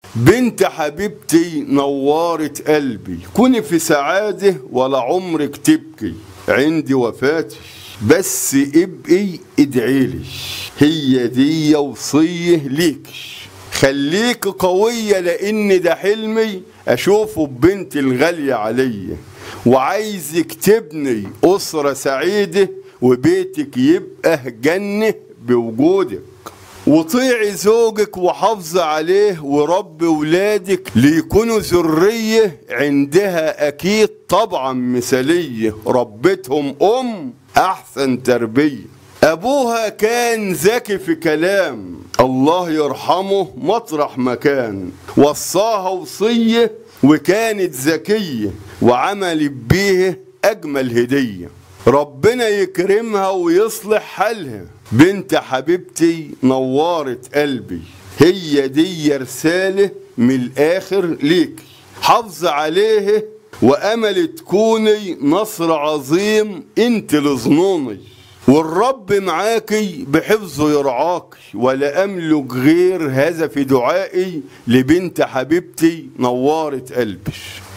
بنت حبيبتي نورت قلبي كوني في سعادة ولا عمرك تبكي عندي وفاتي بس ابقي ادعيلي هي دي وصية ليك خليك قوية لان ده حلمي اشوفه ببنتي الغالية عليا وعايزك تبني اسرة سعيدة وبيتك يبقى جنة بوجودك وطيعي زوجك وحافظ عليه ورب ولادك ليكونوا ذرية عندها أكيد طبعا مثالية ربتهم أم أحسن تربية أبوها كان ذكي في كلام الله يرحمه مطرح مكان وصاها وصية وكانت ذكية وعملت بيه أجمل هدية ربنا يكرمها ويصلح حالها بنت حبيبتي نورت قلبي هي دي رسالة من الآخر ليك حافظ عليه وأمل تكوني نصر عظيم انت لظنوني والرب معاكي بحفظه يرعاكي ولا أملك غير هذا في دعائي لبنت حبيبتي نورت قلبي